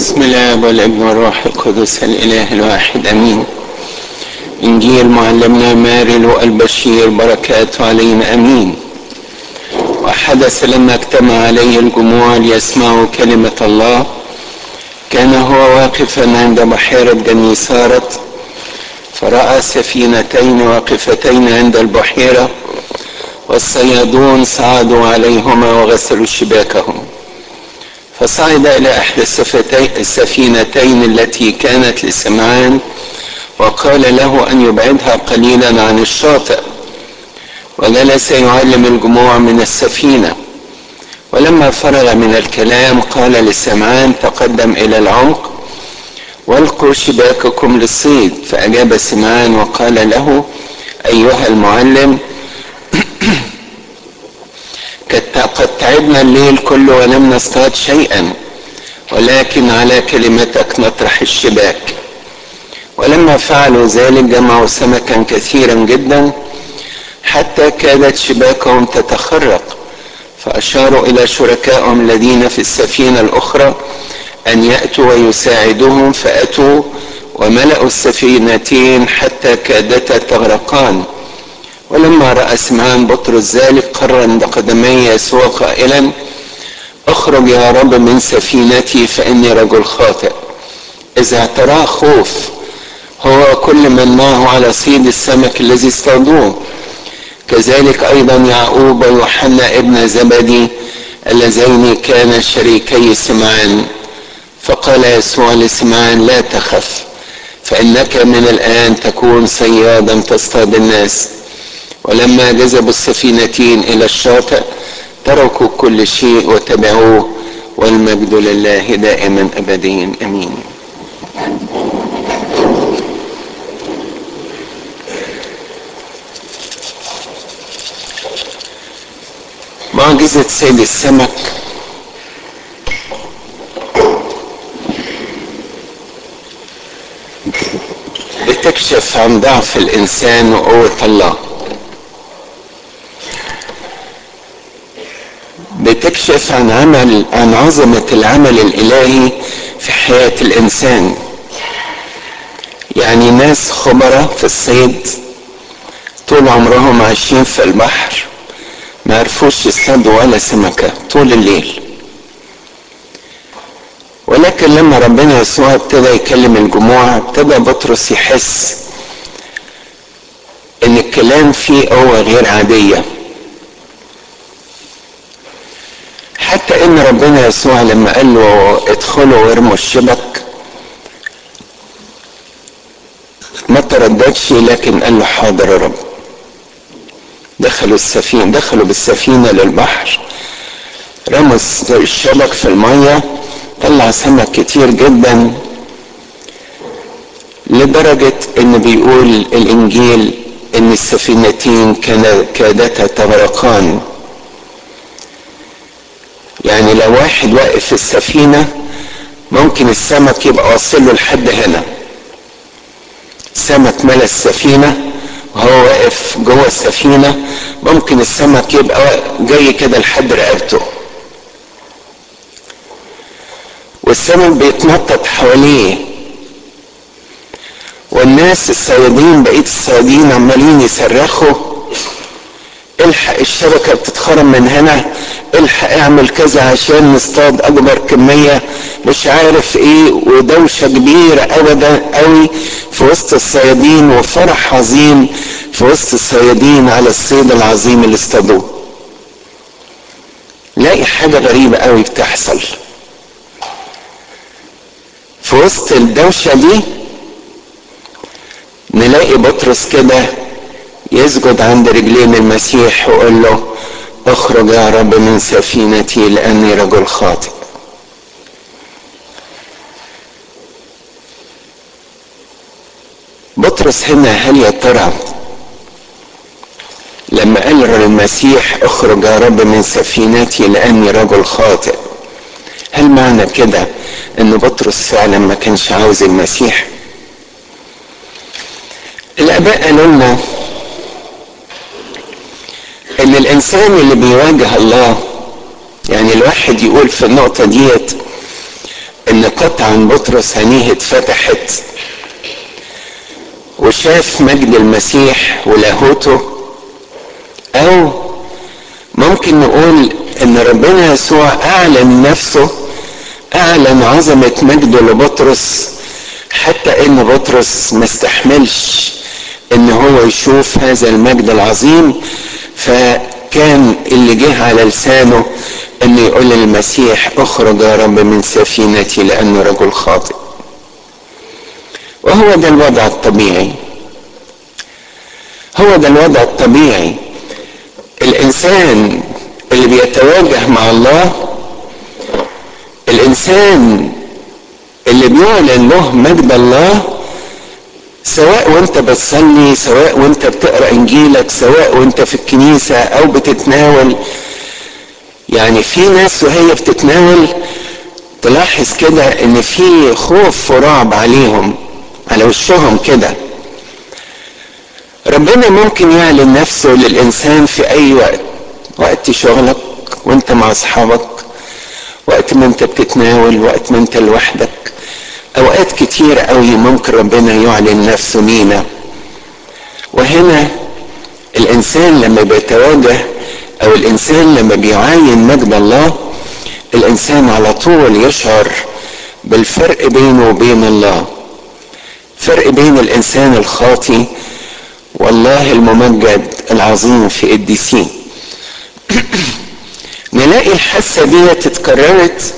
بسم الله والابن والروح القدس الاله الواحد امين انجيل معلمنا مارلو البشير بركاته علينا امين وحدث لما اجتمع عليه الجموع ليسمعوا كلمة الله كان هو واقفا عند بحيرة جنيسارت فرأى سفينتين واقفتين عند البحيرة والصيادون صعدوا عليهما وغسلوا شباكهم فصعد إلى إحدى السفينتين التي كانت لسمعان وقال له أن يبعدها قليلا عن الشاطئ وجلس يعلم الجموع من السفينة ولما فرغ من الكلام قال لسمعان تقدم إلى العمق والقوا شباككم للصيد فأجاب سمعان وقال له أيها المعلم قد تعبنا الليل كله ولم نصطاد شيئا ولكن على كلمتك نطرح الشباك ولما فعلوا ذلك جمعوا سمكا كثيرا جدا حتى كادت شباكهم تتخرق فأشاروا إلى شركائهم الذين في السفينة الأخرى أن يأتوا ويساعدوهم فأتوا وملأوا السفينتين حتى كادتا تغرقان ولما رأى سمعان بطرس ذلك قر عند قدمي يسوع قائلا اخرج يا رب من سفينتي فإني رجل خاطئ إذا اعتراه خوف هو كل من معه على صيد السمك الذي اصطادوه كذلك أيضا يعقوب ويوحنا ابن زبدي اللذين كانا شريكي سمعان فقال يسوع لسمعان لا تخف فإنك من الآن تكون صيادا تصطاد الناس ولما جذبوا السفينتين الى الشاطئ تركوا كل شيء وتبعوه والمجد لله دائما ابديا امين معجزة سيد السمك بتكشف عن ضعف الانسان وقوة الله بتكشف عن عمل عن عظمة العمل الإلهي في حياة الإنسان يعني ناس خبراء في الصيد طول عمرهم عايشين في البحر ما عرفوش يصطادوا ولا سمكة طول الليل ولكن لما ربنا يسوع ابتدى يكلم الجموع ابتدى بطرس يحس ان الكلام فيه قوة غير عادية حتى ان ربنا يسوع لما قال له ادخلوا وارموا الشبك ما ترددش لكن قال له حاضر يا رب دخلوا السفينة دخلوا بالسفينة للبحر رموا الشبك في المية طلع سمك كتير جدا لدرجة ان بيقول الانجيل ان السفينتين كادتا تغرقان يعني لو واحد واقف في السفينة ممكن السمك يبقى واصل له لحد هنا سمك ملا السفينة وهو واقف جوه السفينة ممكن السمك يبقى جاي كده لحد رقبته والسمك بيتنطط حواليه والناس الصيادين بقية الصيادين عمالين يصرخوا الحق الشبكة بتتخرم من هنا الحق اعمل كذا عشان نصطاد اكبر كمية مش عارف ايه ودوشة كبيرة ابدا قوي في وسط الصيادين وفرح عظيم في وسط الصيادين على الصيد العظيم اللي اصطادوه لاقي حاجة غريبة قوي بتحصل في وسط الدوشة دي نلاقي بطرس كده يسجد عند رجلين المسيح ويقول له اخرج يا رب من سفينتي لاني رجل خاطئ بطرس هنا هل يا ترى لما قال للمسيح اخرج يا رب من سفينتي لاني رجل خاطئ هل معنى كده ان بطرس فعلا ما كانش عاوز المسيح الاباء قالوا لنا ان الانسان اللي بيواجه الله يعني الواحد يقول في النقطة ديت ان قطعا بطرس عينيه اتفتحت وشاف مجد المسيح ولاهوته او ممكن نقول ان ربنا يسوع اعلن نفسه اعلن عظمة مجده لبطرس حتى ان بطرس ما استحملش ان هو يشوف هذا المجد العظيم فكان اللي جه على لسانه ان يقول للمسيح اخرج يا رب من سفينتي لانه رجل خاطئ وهو ده الوضع الطبيعي هو ده الوضع الطبيعي الانسان اللي بيتواجه مع الله الانسان اللي بيعلن له مجد الله سواء وانت بتصلي سواء وانت بتقرا انجيلك سواء وانت في الكنيسه او بتتناول يعني في ناس وهي بتتناول تلاحظ كده ان في خوف ورعب عليهم على وشهم كده ربنا ممكن يعلن نفسه للانسان في اي وقت وقت شغلك وانت مع اصحابك وقت ما انت بتتناول وقت ما انت لوحدك اوقات كتير قوي ممكن ربنا يعلن نفسه لينا وهنا الانسان لما بيتواجه او الانسان لما بيعاين مجد الله الانسان على طول يشعر بالفرق بينه وبين الله فرق بين الانسان الخاطي والله الممجد العظيم في قديسين نلاقي الحاسة دي اتكررت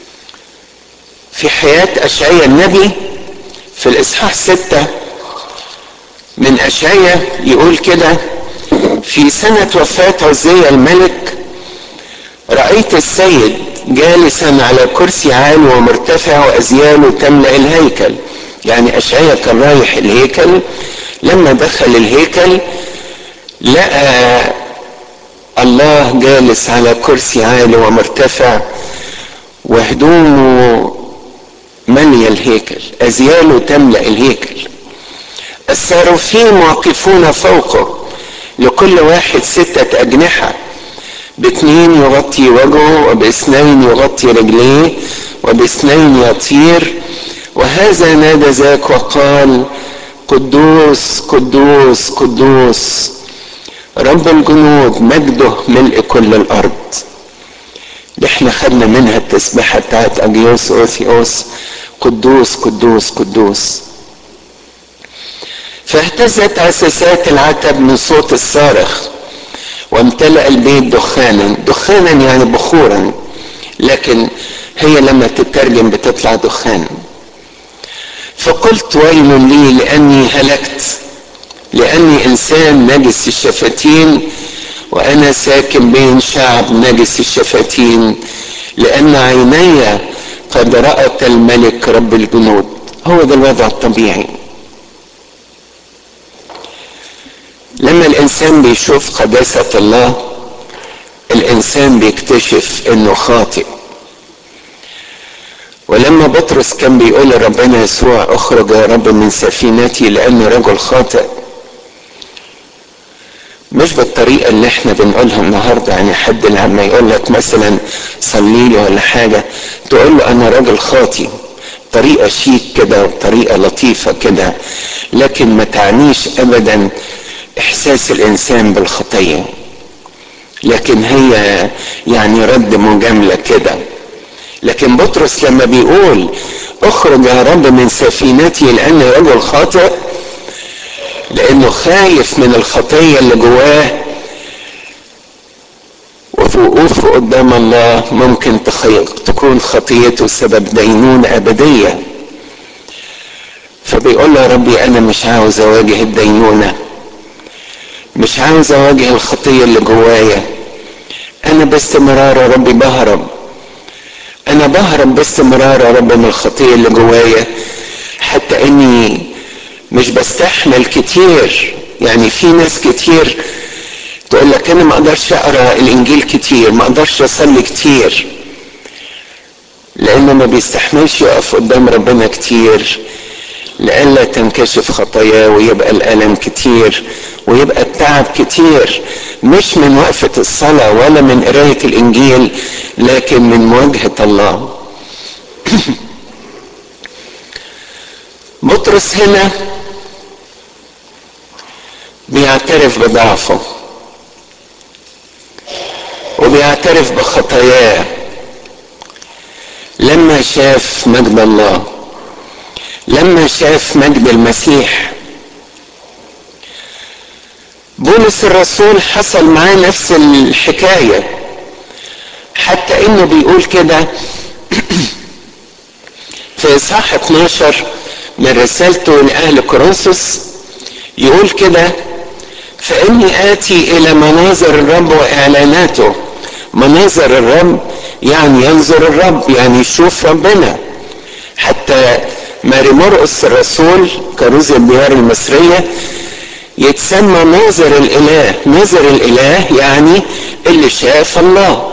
في حياة أشعيا النبي في الإصحاح ستة من أشعيا يقول كده في سنة وفاة عزية الملك رأيت السيد جالسا على كرسي عال ومرتفع وأزياله تملأ الهيكل يعني أشعيا كان رايح الهيكل لما دخل الهيكل لقى الله جالس على كرسي عالي ومرتفع وهدومه ملي الهيكل أزياله تملأ الهيكل الساروفين واقفون فوقه لكل واحد ستة أجنحة باثنين يغطي وجهه وباثنين يغطي رجليه وباثنين يطير وهذا نادى ذاك وقال قدوس قدوس قدوس رب الجنود مجده ملء كل الارض اللي احنا خدنا منها التسبيحة بتاعت اجيوس اوثيوس قدوس قدوس قدوس فاهتزت اساسات العتب من صوت الصارخ وامتلأ البيت دخانا دخانا يعني بخورا لكن هي لما تترجم بتطلع دخان فقلت ويل لي لاني هلكت لاني انسان نجس الشفتين وانا ساكن بين شعب نجس الشفتين لان عيني قد رأت الملك رب الجنود هو ده الوضع الطبيعي لما الانسان بيشوف قداسة الله الانسان بيكتشف انه خاطئ ولما بطرس كان بيقول لربنا يسوع اخرج يا رب من سفينتي لاني رجل خاطئ مش بالطريقة اللي احنا بنقولها النهاردة يعني حد لما يقول لك مثلا صلي لي ولا حاجة تقول له انا راجل خاطي طريقة شيك كده وطريقة لطيفة كده لكن ما تعنيش ابدا احساس الانسان بالخطية لكن هي يعني رد مجاملة كده لكن بطرس لما بيقول اخرج يا رب من سفينتي لاني رجل خاطئ لانه خايف من الخطية اللي جواه وفي وقوفه قدام الله ممكن تكون خطيته سبب دينونة أبدية فبيقول له يا ربي أنا مش عاوز أواجه الدينونة مش عاوز أواجه الخطية اللي جوايا أنا باستمرار يا ربي بهرب أنا بهرب باستمرار يا رب من الخطية اللي جوايا حتى إني مش بستحمل كتير يعني في ناس كتير تقول لك انا ما اقدرش اقرا الانجيل كتير ما اقدرش اصلي كتير لانه ما بيستحملش يقف قدام ربنا كتير لئلا تنكشف خطاياه ويبقى الالم كتير ويبقى التعب كتير مش من وقفه الصلاه ولا من قرايه الانجيل لكن من مواجهه الله بطرس هنا بيعترف بضعفه وبيعترف بخطاياه لما شاف مجد الله لما شاف مجد المسيح بولس الرسول حصل معاه نفس الحكاية حتى انه بيقول كده في اصحاح 12 من رسالته لاهل كورنثوس يقول كده فاني اتي الى مناظر الرب واعلاناته مناظر الرب يعني ينظر الرب يعني يشوف ربنا حتى ماري مرقس الرسول كروز الديار المصرية يتسمى ناظر الإله ناظر الإله يعني اللي شاف الله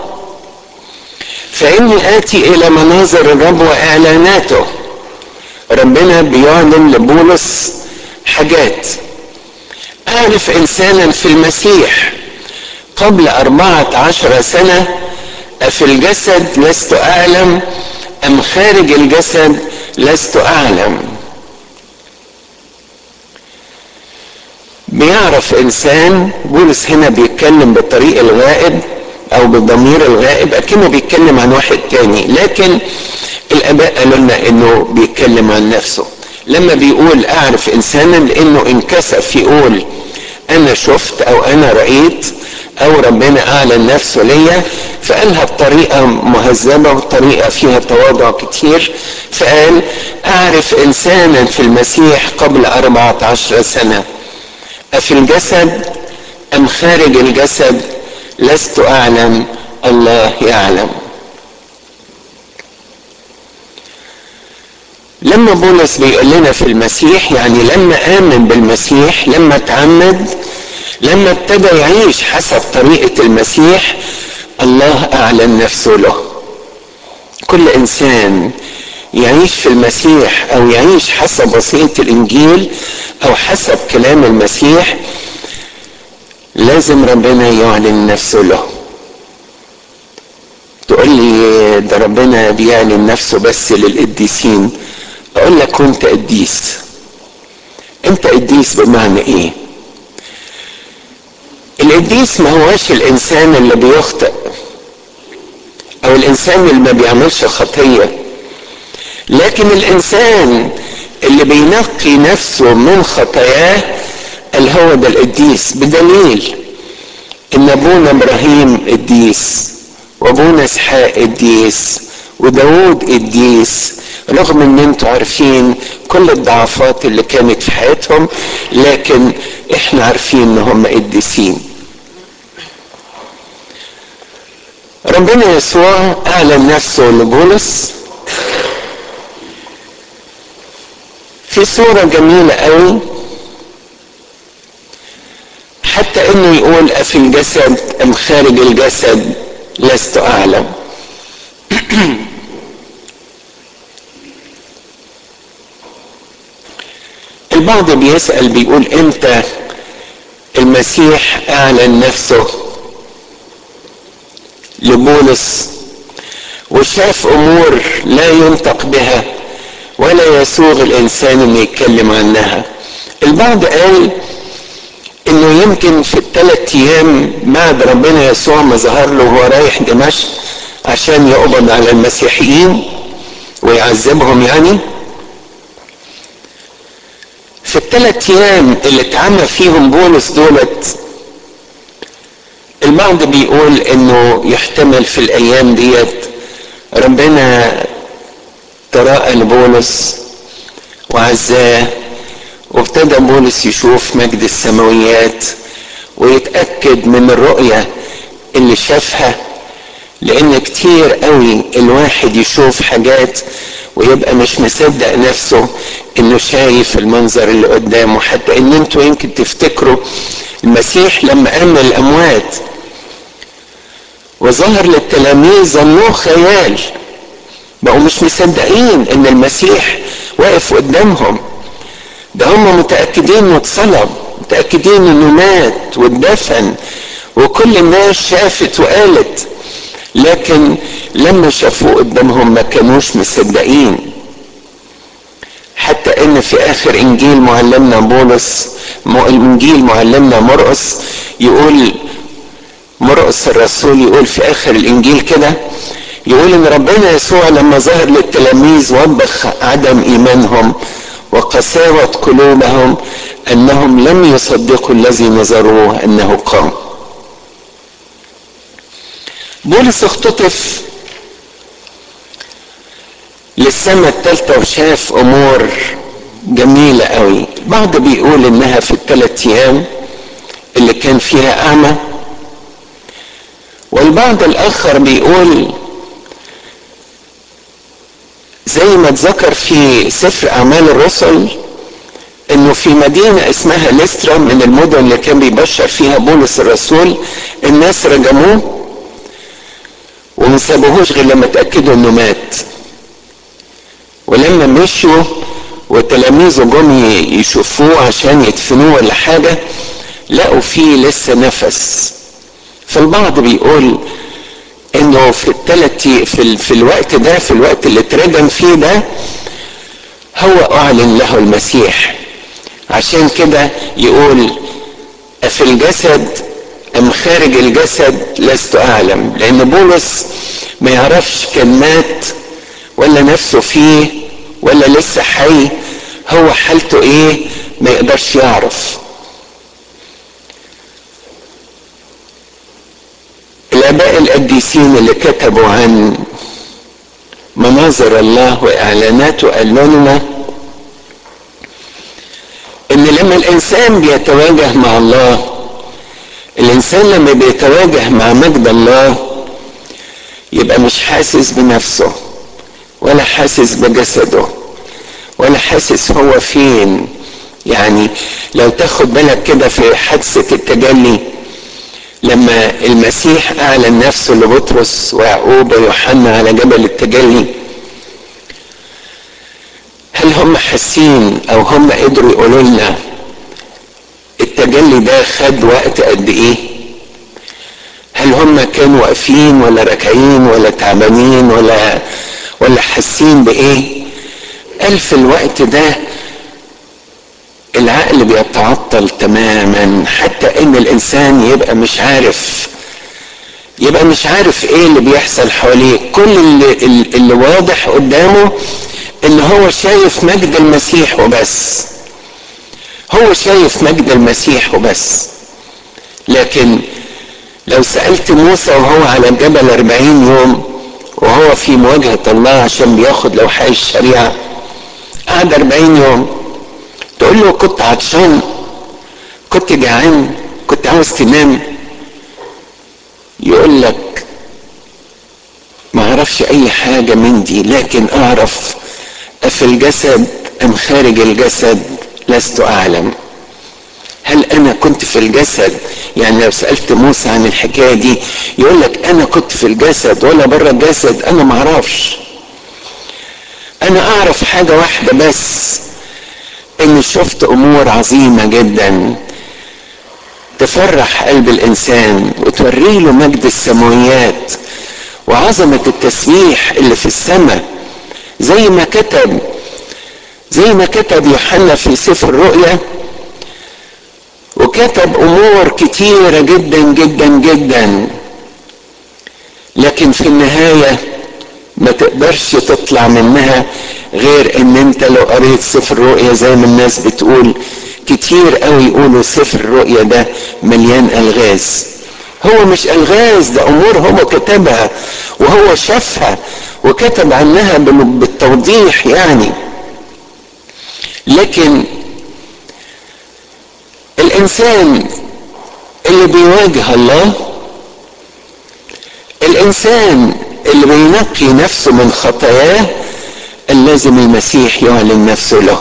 فإني آتي إلى مناظر الرب وإعلاناته ربنا بيعلن لبولس حاجات أعرف إنسانا في المسيح قبل أربعة عشر سنة أفي الجسد لست أعلم أم خارج الجسد لست أعلم بيعرف إنسان بولس هنا بيتكلم بالطريق الغائب أو بالضمير الغائب أكنه بيتكلم عن واحد تاني لكن الآباء قالوا لنا إنه بيتكلم عن نفسه لما بيقول أعرف إنسانا لأنه انكسف يقول أنا شفت أو أنا رأيت او ربنا اعلن نفسه ليا فقالها بطريقه مهذبه وطريقه فيها تواضع كتير فقال اعرف انسانا في المسيح قبل اربعه عشر سنه افي الجسد ام خارج الجسد لست اعلم الله يعلم لما بولس بيقول لنا في المسيح يعني لما امن بالمسيح لما اتعمد لما ابتدى يعيش حسب طريقة المسيح الله أعلن نفسه له كل إنسان يعيش في المسيح أو يعيش حسب وصية الإنجيل أو حسب كلام المسيح لازم ربنا يعلن نفسه له تقول لي ده ربنا بيعلن نفسه بس للقديسين اقول لك وانت قديس انت قديس بمعنى ايه القديس ما هواش الانسان اللي بيخطئ او الانسان اللي ما بيعملش خطيه لكن الانسان اللي بينقي نفسه من خطاياه اللي هو ده القديس بدليل ان ابونا ابراهيم قديس وابونا اسحاق قديس وداود قديس رغم ان انتوا عارفين كل الضعفات اللي كانت في حياتهم لكن احنا عارفين ان هم قديسين ربنا يسوع اعلن نفسه لبولس في صورة جميلة قوي حتى انه يقول افي الجسد ام خارج الجسد لست اعلم البعض بيسأل بيقول امتى المسيح اعلن نفسه لبولس وشاف امور لا ينطق بها ولا يسوغ الانسان انه يتكلم عنها البعض قال انه يمكن في الثلاث ايام بعد ربنا يسوع ما ظهر له وهو رايح دمشق عشان يقبض على المسيحيين ويعذبهم يعني في الثلاث ايام اللي اتعمى فيهم بولس دولت البعض بيقول انه يحتمل في الايام ديت ربنا تراءى لبولس وعزاه وابتدى بولس يشوف مجد السماويات ويتأكد من الرؤية اللي شافها لان كتير قوي الواحد يشوف حاجات ويبقى مش مصدق نفسه انه شايف المنظر اللي قدامه حتى ان انتوا يمكن تفتكروا المسيح لما قام من الاموات وظهر للتلاميذ ظنوه خيال بقوا مش مصدقين ان المسيح واقف قدامهم ده هم متأكدين انه اتصلب متأكدين انه مات واتدفن وكل الناس شافت وقالت لكن لما شافوه قدامهم ما كانوش مصدقين حتى ان في اخر انجيل معلمنا بولس انجيل معلمنا مرقس يقول مرقس الرسول يقول في اخر الانجيل كده يقول ان ربنا يسوع لما ظهر للتلاميذ وبخ عدم ايمانهم وقساوة قلوبهم انهم لم يصدقوا الذي نظروه انه قام بولس اختطف للسماء الثالثة وشاف امور جميلة قوي بعض بيقول انها في الثلاث ايام اللي كان فيها اعمى والبعض الاخر بيقول زي ما اتذكر في سفر اعمال الرسل انه في مدينة اسمها ليسترا من المدن اللي كان بيبشر فيها بولس الرسول الناس رجموه وما سابوهوش غير لما اتاكدوا انه مات ولما مشوا وتلاميذه جم يشوفوه عشان يدفنوه ولا حاجه لقوا فيه لسه نفس فالبعض بيقول انه في الثلاث في, ال... في الوقت ده في الوقت اللي اترجم فيه ده هو اعلن له المسيح عشان كده يقول في الجسد ام خارج الجسد لست اعلم لان بولس ما يعرفش كان مات ولا نفسه فيه ولا لسه حي هو حالته ايه ما يقدرش يعرف الاباء القديسين اللي كتبوا عن مناظر الله واعلاناته قالوا لنا ان لما الانسان بيتواجه مع الله الانسان لما بيتواجه مع مجد الله يبقى مش حاسس بنفسه ولا حاسس بجسده ولا حاسس هو فين يعني لو تاخد بالك كده في حادثة التجلي لما المسيح أعلن نفسه لبطرس ويعقوب ويوحنا على جبل التجلي هل هم حاسين أو هم قدروا يقولوا لنا التجلي ده خد وقت قد إيه؟ هل هم كانوا واقفين ولا راكعين ولا تعبانين ولا ولا حاسين بايه قال في الوقت ده العقل بيتعطل تماما حتى ان الانسان يبقى مش عارف يبقى مش عارف ايه اللي بيحصل حواليه كل اللي, اللي واضح قدامه ان هو شايف مجد المسيح وبس هو شايف مجد المسيح وبس لكن لو سألت موسى وهو على الجبل أربعين يوم وهو في مواجهة الله عشان بياخد لوحي الشريعة قعد أربعين يوم تقول له كنت عطشان كنت جعان كنت عاوز تنام يقول لك ما اعرفش اي حاجة من دي لكن اعرف افي الجسد ام خارج الجسد لست اعلم هل انا كنت في الجسد يعني لو سالت موسى عن الحكايه دي يقول لك انا كنت في الجسد ولا بره الجسد انا ما اعرفش انا اعرف حاجه واحده بس اني شفت امور عظيمه جدا تفرح قلب الانسان وتوري له مجد السماويات وعظمه التسبيح اللي في السماء زي ما كتب زي ما كتب يوحنا في سفر الرؤيا وكتب امور كتيره جدا جدا جدا لكن في النهايه ما تقدرش تطلع منها غير ان انت لو قريت سفر الرؤيا زي ما الناس بتقول كتير قوي يقولوا سفر الرؤيا ده مليان الغاز هو مش الغاز ده امور هو كتبها وهو شافها وكتب عنها بالتوضيح يعني لكن الانسان اللي بيواجه الله الانسان اللي بينقي نفسه من خطاياه اللازم المسيح يعلن نفسه له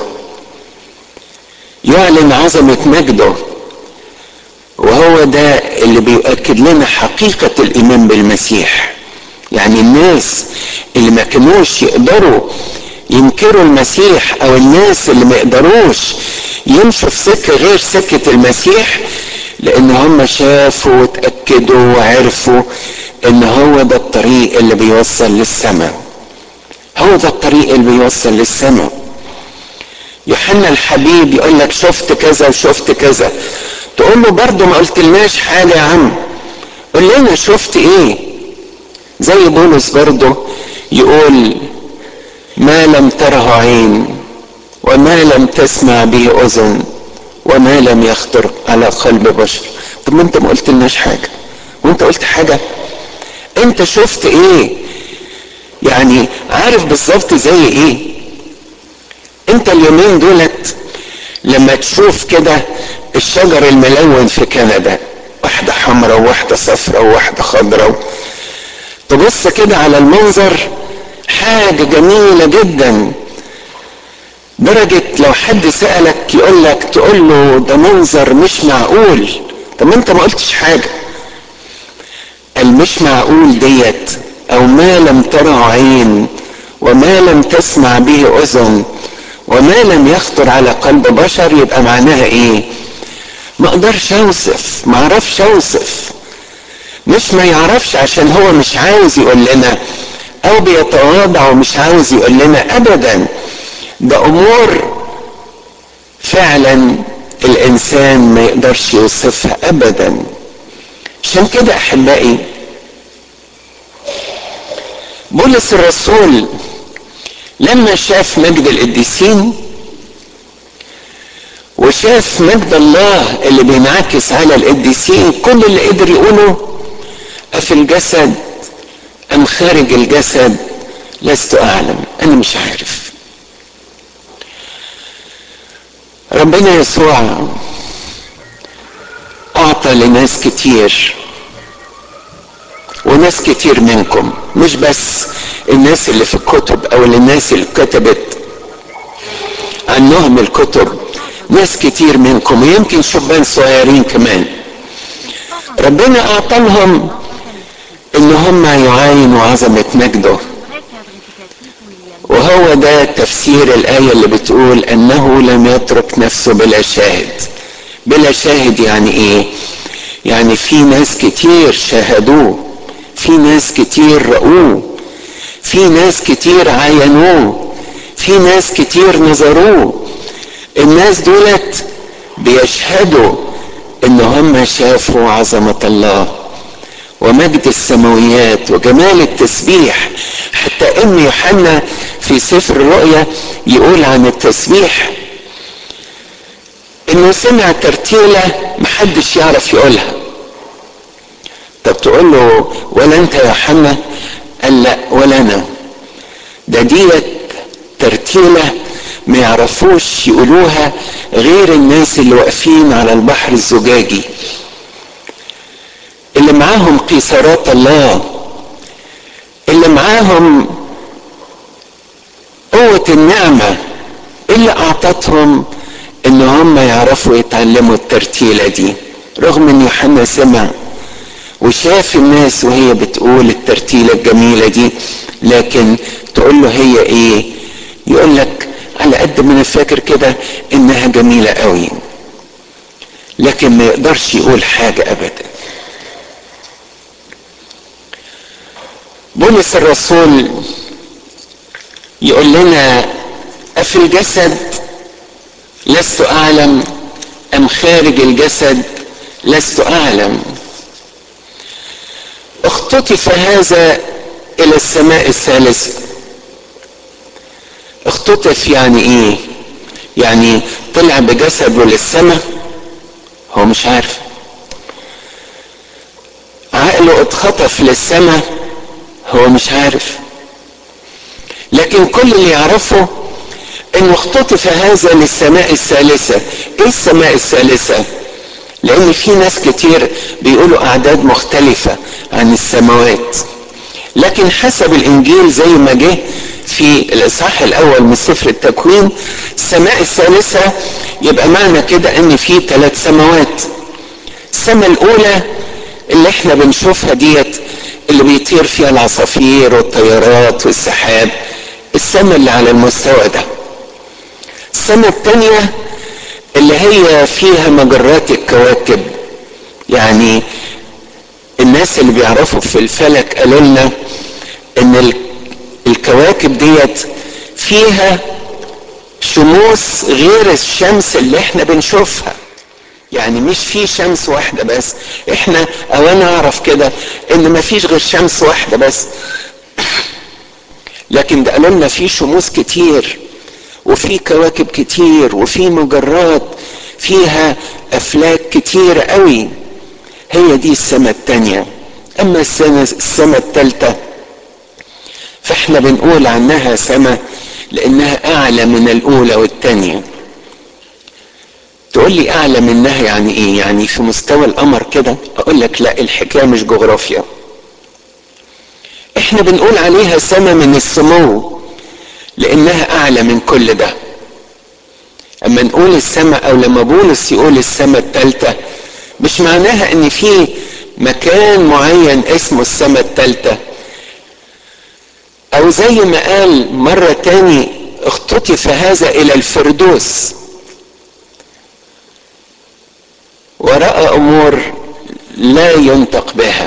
يعلن عظمة مجده وهو ده اللي بيؤكد لنا حقيقة الإيمان بالمسيح يعني الناس اللي ما كانوش يقدروا ينكروا المسيح او الناس اللي ما يقدروش يمشوا في سكة غير سكة المسيح لان هم شافوا وتأكدوا وعرفوا ان هو ده الطريق اللي بيوصل للسماء هو ده الطريق اللي بيوصل للسماء يوحنا الحبيب يقول لك شفت كذا وشفت كذا تقول له برضه ما قلتلناش حاجة يا عم قول لنا شفت ايه زي بولس برضه يقول ما لم تره عين وما لم تسمع به اذن وما لم يخطر على قلب بشر طب ما انت ما قلتلناش حاجه وانت قلت حاجه انت شفت ايه يعني عارف بالظبط زي ايه انت اليومين دولت لما تشوف كده الشجر الملون في كندا واحدة حمراء وواحدة صفراء وواحدة خضراء تبص كده على المنظر حاجة جميلة جدا درجة لو حد سألك يقول لك تقول له ده منظر مش معقول طب ما انت ما قلتش حاجة المش معقول ديت او ما لم تره عين وما لم تسمع به اذن وما لم يخطر على قلب بشر يبقى معناها ايه ما اقدرش اوصف ما اعرفش اوصف مش ما يعرفش عشان هو مش عاوز يقول لنا او بيتواضع ومش عاوز يقول لنا ابدا ده امور فعلا الانسان ما يقدرش يوصفها ابدا عشان كده احبائي بولس الرسول لما شاف مجد القديسين وشاف مجد الله اللي بينعكس على القديسين كل اللي قدر يقوله أفي الجسد أم خارج الجسد لست أعلم أنا مش عارف ربنا يسوع أعطى لناس كتير وناس كتير منكم مش بس الناس اللي في الكتب او الناس اللي كتبت عنهم الكتب ناس كتير منكم ويمكن شبان صغيرين كمان ربنا اعطى لهم ان هم يعاينوا عظمة مجده وهو ده تفسير الآية اللي بتقول أنه لم يترك نفسه بلا شاهد بلا شاهد يعني إيه؟ يعني في ناس كتير شاهدوه في ناس كتير رأوه في ناس كتير عاينوه في ناس كتير نظروه الناس دولت بيشهدوا ان هم شافوا عظمة الله ومجد السماويات وجمال التسبيح حتى ان يوحنا في سفر الرؤيا يقول عن التسبيح انه سمع ترتيلة محدش يعرف يقولها طب تقول له ولا انت يا يوحنا قال لا ولا انا ده ديت ترتيلة ما يعرفوش يقولوها غير الناس اللي واقفين على البحر الزجاجي اللي معاهم قيثارات الله اللي معاهم قوة النعمة اللي أعطتهم إن هم يعرفوا يتعلموا الترتيلة دي رغم إن يوحنا سمع وشاف الناس وهي بتقول الترتيلة الجميلة دي لكن تقول له هي ايه يقول لك على قد ما انا فاكر كده انها جميلة قوي لكن ما يقدرش يقول حاجة ابدا بولس الرسول يقول لنا أفي الجسد لست أعلم أم خارج الجسد لست أعلم اختطف هذا الى السماء الثالثة اختطف يعني ايه يعني طلع بجسده للسماء هو مش عارف عقله اتخطف للسماء هو مش عارف لكن كل اللي يعرفه انه اختطف هذا للسماء الثالثة ايه السماء الثالثة لان في ناس كتير بيقولوا اعداد مختلفة عن السماوات لكن حسب الانجيل زي ما جه في الاصحاح الاول من سفر التكوين السماء الثالثة يبقى معنى كده ان في ثلاث سماوات السماء الاولى اللي احنا بنشوفها ديت اللي بيطير فيها العصافير والطيارات والسحاب السماء اللي على المستوى ده السماء الثانية اللي هي فيها مجرات الكواكب يعني الناس اللي بيعرفوا في الفلك قالوا لنا ان الكواكب ديت فيها شموس غير الشمس اللي احنا بنشوفها يعني مش في شمس واحدة بس احنا او انا اعرف كده ان مفيش غير شمس واحدة بس لكن ده قالوا لنا في شموس كتير وفي كواكب كتير وفي مجرات فيها افلاك كتير قوي هي دي السماء التانية اما السنة السماء التالتة فاحنا بنقول عنها سماء لانها اعلى من الاولى والتانية تقول لي اعلى منها يعني ايه يعني في مستوى القمر كده اقول لك لا الحكايه مش جغرافيا احنا بنقول عليها سما من السمو لانها اعلى من كل ده اما نقول السماء او لما بولس يقول السماء الثالثه مش معناها ان في مكان معين اسمه السماء الثالثه او زي ما قال مره تاني اختطف هذا الى الفردوس وراى امور لا ينطق بها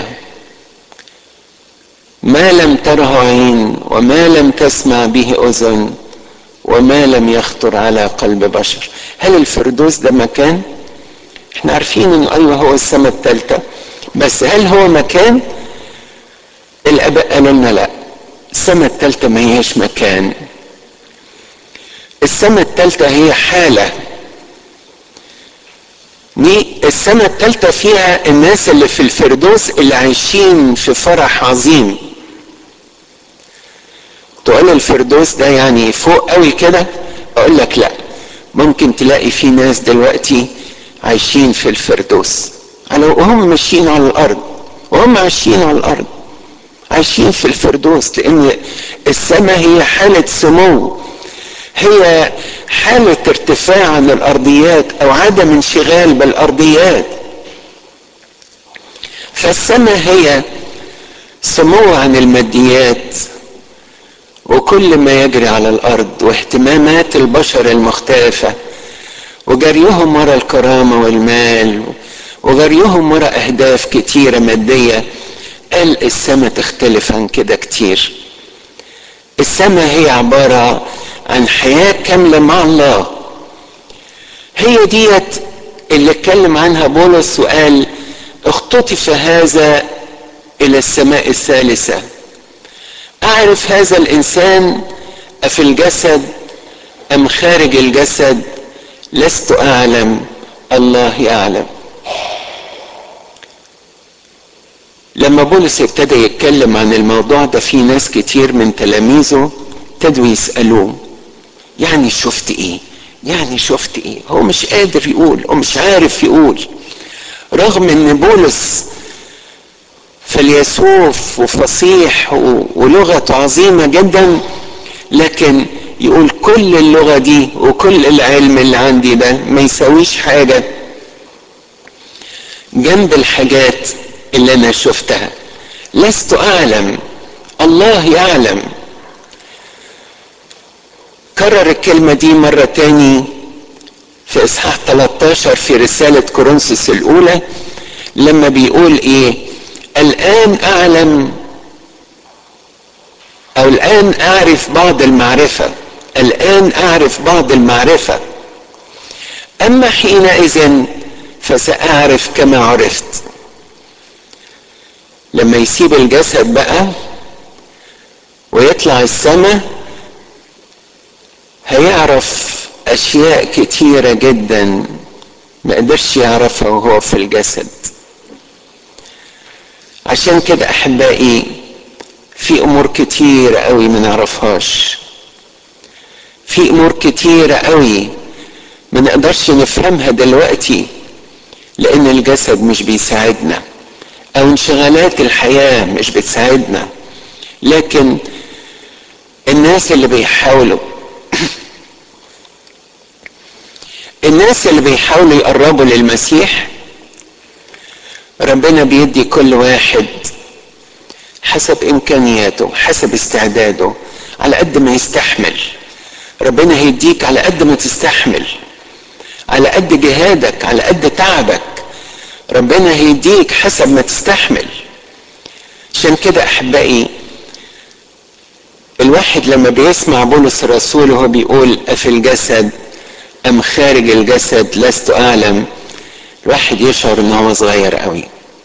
ما لم تره عين وما لم تسمع به اذن وما لم يخطر على قلب بشر هل الفردوس ده مكان احنا عارفين انه ايوه هو السماء الثالثه بس هل هو مكان الاباء قالوا لنا لا السماء الثالثه ما هيش مكان السماء الثالثه هي حاله دي السنة الثالثة فيها الناس اللي في الفردوس اللي عايشين في فرح عظيم تقول الفردوس ده يعني فوق قوي كده اقول لك لا ممكن تلاقي في ناس دلوقتي عايشين في الفردوس على وهم ماشيين على الارض وهم عايشين على الارض عايشين في الفردوس لان السماء هي حالة سمو هي حالة ارتفاع عن الارضيات او عدم انشغال بالارضيات فالسماء هي سمو عن الماديات وكل ما يجري على الارض واهتمامات البشر المختلفة وجريهم ورا الكرامة والمال وجريهم ورا اهداف كتيرة مادية قال السماء تختلف عن كده كتير السماء هي عبارة عن حياة كاملة مع الله هي ديت اللي اتكلم عنها بولس وقال اختطف هذا الى السماء الثالثة اعرف هذا الانسان افي الجسد ام خارج الجسد لست اعلم الله يعلم لما بولس ابتدى يتكلم عن الموضوع ده في ناس كتير من تلاميذه ابتدوا يسألوه يعني شفت ايه يعني شفت ايه هو مش قادر يقول هو مش عارف يقول رغم ان بولس فيلسوف وفصيح ولغته عظيمة جدا لكن يقول كل اللغة دي وكل العلم اللي عندي ده ما يساويش حاجة جنب الحاجات اللي انا شفتها لست اعلم الله يعلم كرر الكلمة دي مرة تاني في اصحاح 13 في رسالة كورنثوس الاولى لما بيقول ايه الان اعلم او الان اعرف بعض المعرفة الان اعرف بعض المعرفة اما حينئذ فساعرف كما عرفت لما يسيب الجسد بقى ويطلع السماء هيعرف اشياء كتيرة جدا ما قدرش يعرفها وهو في الجسد عشان كده احبائي في امور كتيرة قوي ما نعرفهاش في امور كتيرة قوي ما نقدرش نفهمها دلوقتي لان الجسد مش بيساعدنا او انشغالات الحياة مش بتساعدنا لكن الناس اللي بيحاولوا الناس اللي بيحاولوا يقربوا للمسيح ربنا بيدي كل واحد حسب امكانياته حسب استعداده على قد ما يستحمل ربنا هيديك على قد ما تستحمل على قد جهادك على قد تعبك ربنا هيديك حسب ما تستحمل عشان كده احبائي الواحد لما بيسمع بولس الرسول وهو بيقول أفي الجسد أم خارج الجسد لست أعلم الواحد يشعر إن هو صغير قوي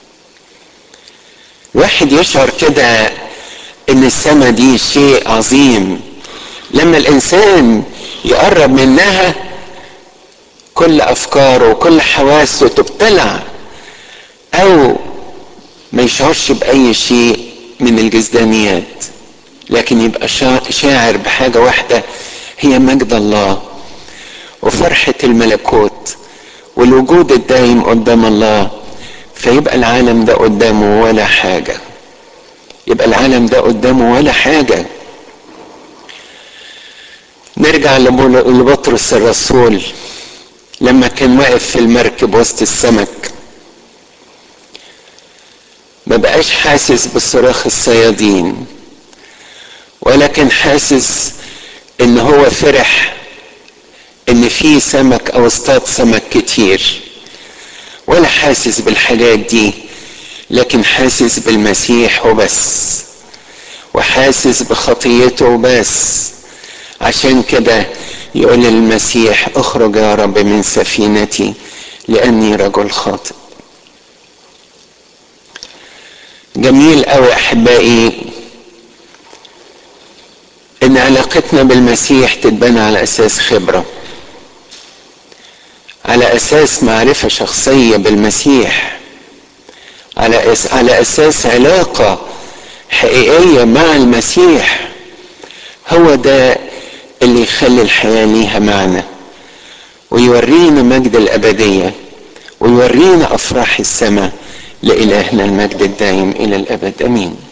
الواحد يشعر كده إن السماء دي شيء عظيم لما الإنسان يقرب منها كل أفكاره وكل حواسه تبتلع أو ما يشعرش بأي شيء من الجزدانيات لكن يبقى شاعر بحاجة واحدة هي مجد الله وفرحة الملكوت والوجود الدائم قدام الله فيبقى العالم ده قدامه ولا حاجة يبقى العالم ده قدامه ولا حاجة نرجع لبطرس الرسول لما كان واقف في المركب وسط السمك ما بقاش حاسس بصراخ الصيادين ولكن حاسس ان هو فرح ان في سمك او اصطاد سمك كتير ولا حاسس بالحاجات دي لكن حاسس بالمسيح وبس وحاسس بخطيته وبس عشان كده يقول المسيح اخرج يا رب من سفينتي لاني رجل خاطئ جميل قوي احبائي ان علاقتنا بالمسيح تتبنى على اساس خبره على اساس معرفه شخصيه بالمسيح على أس... على اساس علاقه حقيقيه مع المسيح هو ده اللي يخلي الحياه ليها معنى ويورينا مجد الابديه ويورينا افراح السماء لالهنا المجد الدائم الى الابد امين